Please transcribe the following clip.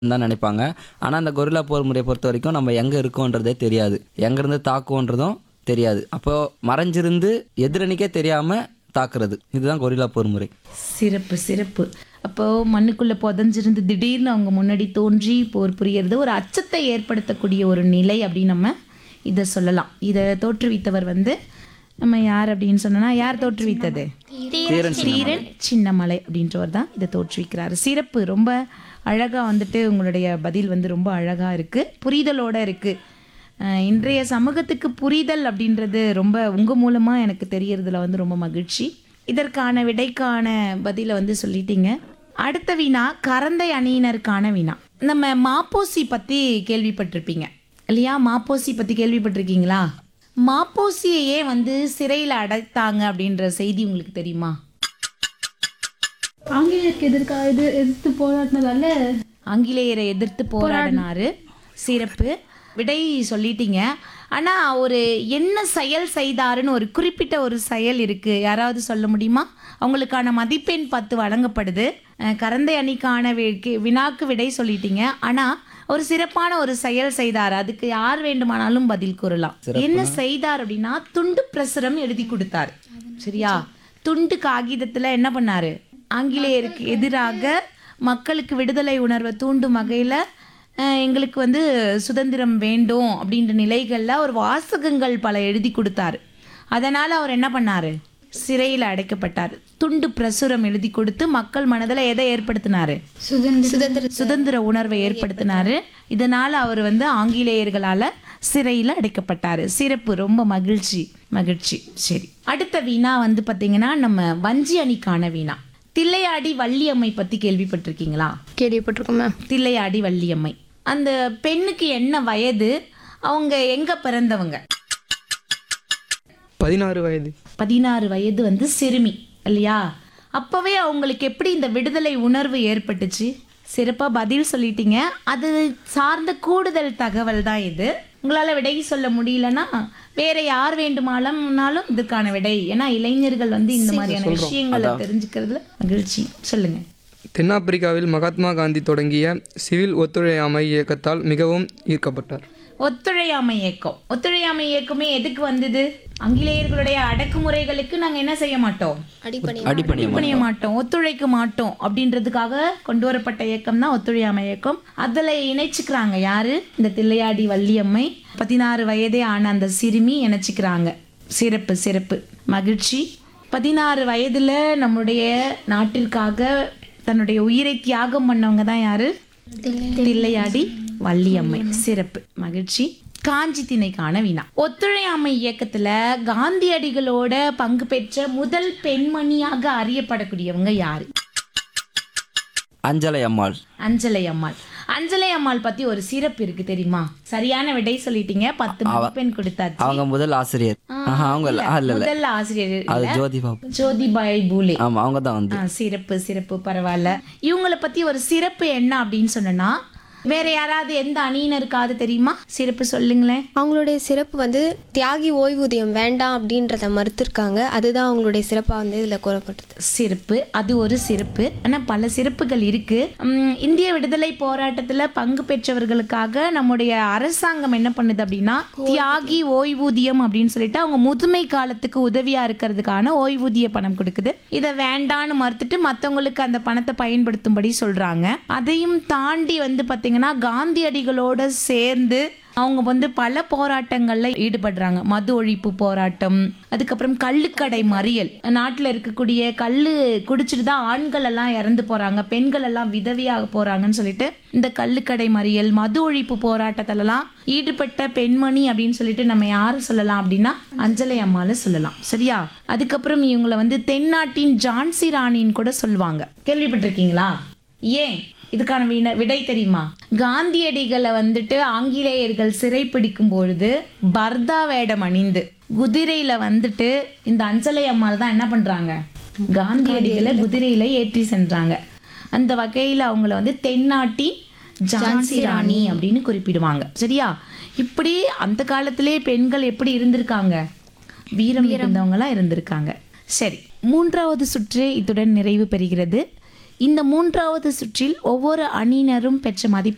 தான் நினைப்பாங்க ஆனால் அந்த கொரில்லா போர் முறையை பொறுத்த வரைக்கும் நம்ம எங்கே இருக்கோன்றதே தெரியாது எங்கேருந்து தாக்குவோன்றதும் தெரியாது அப்போ மறைஞ்சிருந்து எதிரணிக்கே தெரியாமல் தாக்குறது இதுதான் கொரில்லா போர் முறை சிறப்பு சிறப்பு அப்போ மண்ணுக்குள்ள புதஞ்சிருந்து திடீர்னு அவங்க முன்னாடி தோன்றி போர் புரியறது ஒரு அச்சத்தை ஏற்படுத்தக்கூடிய ஒரு நிலை அப்படின்னு நம்ம இதை சொல்லலாம் இதை தோற்றுவித்தவர் வந்து நம்ம யார் அப்படின்னு சொன்னோன்னா யார் தோற்றுவித்தது தீரன் சின்னமலை அப்படின்றவர் தான் இதை தோற்றுவிக்கிறாரு சிறப்பு ரொம்ப அழகா வந்துட்டு உங்களுடைய பதில் வந்து ரொம்ப அழகா இருக்கு புரிதலோட இருக்கு அஹ் இன்றைய சமூகத்துக்கு புரிதல் அப்படின்றது ரொம்ப உங்க மூலமா எனக்கு தெரியறதுல வந்து ரொம்ப மகிழ்ச்சி இதற்கான விடைக்கான பதிலை வந்து சொல்லிட்டீங்க அடுத்த வினா கரந்தை அணியினருக்கான வினா நம்ம மாப்போசி பத்தி கேள்விப்பட்டிருப்பீங்க இல்லையா மாப்போசி பத்தி கேள்விப்பட்டிருக்கீங்களா மாப்போசியையே வந்து சிறையில் அடைத்தாங்க அப்படின்ற செய்தி உங்களுக்கு தெரியுமா ஆங்கிலேயருக்கு எதிர்க்க இது எதிர்த்து போராடினதால ஆங்கிலேயரை எதிர்த்து போராடினாரு சிறப்பு விடை சொல்லிட்டீங்க ஆனா ஒரு என்ன செயல் செய்தாருன்னு ஒரு குறிப்பிட்ட ஒரு செயல் இருக்கு யாராவது சொல்ல முடியுமா அவங்களுக்கான மதிப்பெண் பத்து வழங்கப்படுது அஹ் கரந்தை அணிக்கான வி- வினாக்கு விடை சொல்லிட்டீங்க ஆனா ஒரு சிறப்பான ஒரு செயல் செய்தார் அதுக்கு யார் வேண்டுமானாலும் பதில் கூறலாம் என்ன செய்தார் அப்படின்னா துண்டு பிரசுரம் எழுதி கொடுத்தாரு சரியா துண்டு காகிதத்துல என்ன பண்ணாரு ஆங்கிலேயருக்கு எதிராக மக்களுக்கு விடுதலை உணர்வை தூண்டும் வகையில் எங்களுக்கு வந்து சுதந்திரம் வேண்டும் அப்படின்ற நிலைகளில் ஒரு வாசகங்கள் பல எழுதி கொடுத்தாரு அதனால் அவர் என்ன பண்ணாரு சிறையில் அடைக்கப்பட்டார் துண்டு பிரசுரம் எழுதி கொடுத்து மக்கள் மனதில் எதை ஏற்படுத்தினாரு சுதந்திர சுதந்திர உணர்வை ஏற்படுத்தினாரு இதனால அவர் வந்து ஆங்கிலேயர்களால சிறையில் அடைக்கப்பட்டாரு சிறப்பு ரொம்ப மகிழ்ச்சி மகிழ்ச்சி சரி அடுத்த வீணா வந்து பாத்தீங்கன்னா நம்ம வஞ்சி அணிக்கான வீணா தில்லையாடி வள்ளியம்மை பத்தி கேள்விப்பட்டிருக்கீங்களா கேள்விப்பட்டிருக்கோம் மேம் தில்லையாடி வள்ளியம்மை அந்த பெண்ணுக்கு என்ன வயது அவங்க எங்க பிறந்தவங்க பதினாறு வயது பதினாறு வயது வந்து சிறுமி இல்லையா அப்பவே அவங்களுக்கு எப்படி இந்த விடுதலை உணர்வு ஏற்பட்டுச்சு சிறப்பா பதில் சொல்லிட்டீங்க அது சார்ந்த கூடுதல் தகவல் தான் இது உங்களால விடை சொல்ல முடியலன்னா வேற யார் வேண்டுமானாலும் இதுக்கான விடை ஏன்னா இளைஞர்கள் வந்து இந்த மாதிரியான விஷயங்களை தெரிஞ்சுக்கிறதுல மகிழ்ச்சி சொல்லுங்க தென்னாப்பிரிக்காவில் மகாத்மா காந்தி தொடங்கிய சிவில் ஒத்துழையாமை இயக்கத்தால் மிகவும் ஈர்க்கப்பட்டார் ஒத்துழையாமை இயக்கம் ஒத்துழையாமை இயக்கமே எதுக்கு வந்தது ஆங்கிலேயர்களுடைய அடக்குமுறைகளுக்கு நாங்க என்ன செய்ய மாட்டோம் அடிப்படை பணிய மாட்டோம் ஒத்துழைக்க மாட்டோம் அப்படின்றதுக்காக கொண்டு வரப்பட்ட இயக்கம் தான் ஒத்துழையாமை இயக்கம் அதுல இணைச்சுக்கிறாங்க யாரு இந்த தில்லையாடி வள்ளியம்மை பதினாறு வயதே ஆன அந்த சிறுமி இணைச்சிக்கிறாங்க சிறப்பு சிறப்பு மகிழ்ச்சி பதினாறு வயதுல நம்முடைய நாட்டிற்காக தன்னுடைய உயிரை தியாகம் பண்ணவங்க தான் யாரு தில்லையாடி வள்ளியம்மை சிறப்பு மகிழ்ச்சி காஞ்சி திணைக்கான வினா ஒத்துழையாமை இயக்கத்துல காந்தியடிகளோட பங்கு பெற்ற முதல் பெண்மணியாக அறியப்படக்கூடியவங்க யாரு அஞ்சலை அம்மாள் அஞ்சலை அம்மாள் அஞ்சலை அம்மாள் பத்தி ஒரு சிறப்பு இருக்கு தெரியுமா சரியான விடை சொல்லிட்டீங்க பத்து மதிப்பெண் கொடுத்தாச்சு அவங்க முதல் ஆசிரியர் ஆஹா, அவங்க இல்ல ஆ, இல்ல இல்ல முதல் ஆசிரியர் அது இல்ல. ஜோதி பாபு ஜோதிபாய் பூலே ஆமா அவங்க தான் வந்து ஆ, சிறப்பு சிறப்பு பரவாயில்ல இவங்கள பத்தி ஒரு சிறப்பு என்ன அப்படின்னு சொன்னா வேற யாராவது எந்த அணியினருக்காவது தெரியுமா சிறப்பு சொல்லுங்களேன் அவங்களுடைய சிறப்பு வந்து தியாகி ஓய்வூதியம் வேண்டாம் அப்படின்றத மறுத்திருக்காங்க அதுதான் அவங்களுடைய சிறப்பாக வந்து இதில் கூறப்பட்டது சிறப்பு அது ஒரு சிறப்பு ஆனா பல சிறப்புகள் இருக்கு உம், இந்திய விடுதலை போராட்டத்துல பங்கு பெற்றவர்களுக்காக நம்முடைய அரசாங்கம் என்ன பண்ணுது அப்படின்னா தியாகி ஓய்வூதியம் அப்படின்னு சொல்லிட்டு அவங்க முதுமை காலத்துக்கு உதவியா இருக்கிறதுக்கான ஓய்வூதிய பணம் கொடுக்குது இதை வேண்டான்னு மறுத்துட்டு மத்தவங்களுக்கு அந்த பணத்தை பயன்படுத்தும்படி சொல்றாங்க அதையும் தாண்டி வந்து பாத்தீங்கன்னா காந்தியடிகளோட சேர்ந்து அவங்க வந்து பல போராட்டங்கள்ல ஈடுபடுறாங்க மது ஒழிப்பு போராட்டம் அதுக்கப்புறம் கள்ளுக்கடை மறியல் நாட்டில் இருக்கக்கூடிய கள்ளு குடிச்சிட்டு தான் ஆண்கள் எல்லாம் இறந்து போறாங்க பெண்கள் எல்லாம் விதவியாக போறாங்கன்னு சொல்லிட்டு இந்த கள்ளுக்கடை மறியல் மது ஒழிப்பு போராட்டத்திலலாம் ஈடுபட்ட பெண்மணி அப்படின்னு சொல்லிட்டு நம்ம யாரை சொல்லலாம் அப்படின்னா அஞ்சலை அம்மால சொல்லலாம் சரியா அதுக்கப்புறம் இவங்களை வந்து தென்னாட்டின் ஜான்சி ராணின்னு கூட சொல்லுவாங்க கேள்விப்பட்டிருக்கீங்களா ஏன் இதுக்கான வின- விடை தெரியுமா காந்தியடிகளை வந்துட்டு ஆங்கிலேயர்கள் சிறைப்பிடிக்கும் பொழுது பர்தா வேடம் அணிந்து குதிரையில வந்துட்டு இந்த அஞ்சலை அம்மாள் தான் என்ன பண்றாங்க காந்தியடிகளை குதிரையில ஏற்றி சென்றாங்க அந்த வகையில அவங்கள வந்து தென்னாட்டி ஜான்சி ராணி அப்படின்னு குறிப்பிடுவாங்க சரியா இப்படி அந்த காலத்திலே பெண்கள் எப்படி இருந்திருக்காங்க வீரம் இருந்தவங்களா இருந்திருக்காங்க சரி மூன்றாவது சுற்று இத்துடன் நிறைவு பெறுகிறது இந்த மூன்றாவது சுற்றில் ஒவ்வொரு அணியினரும் பெற்ற மதிப்பெண்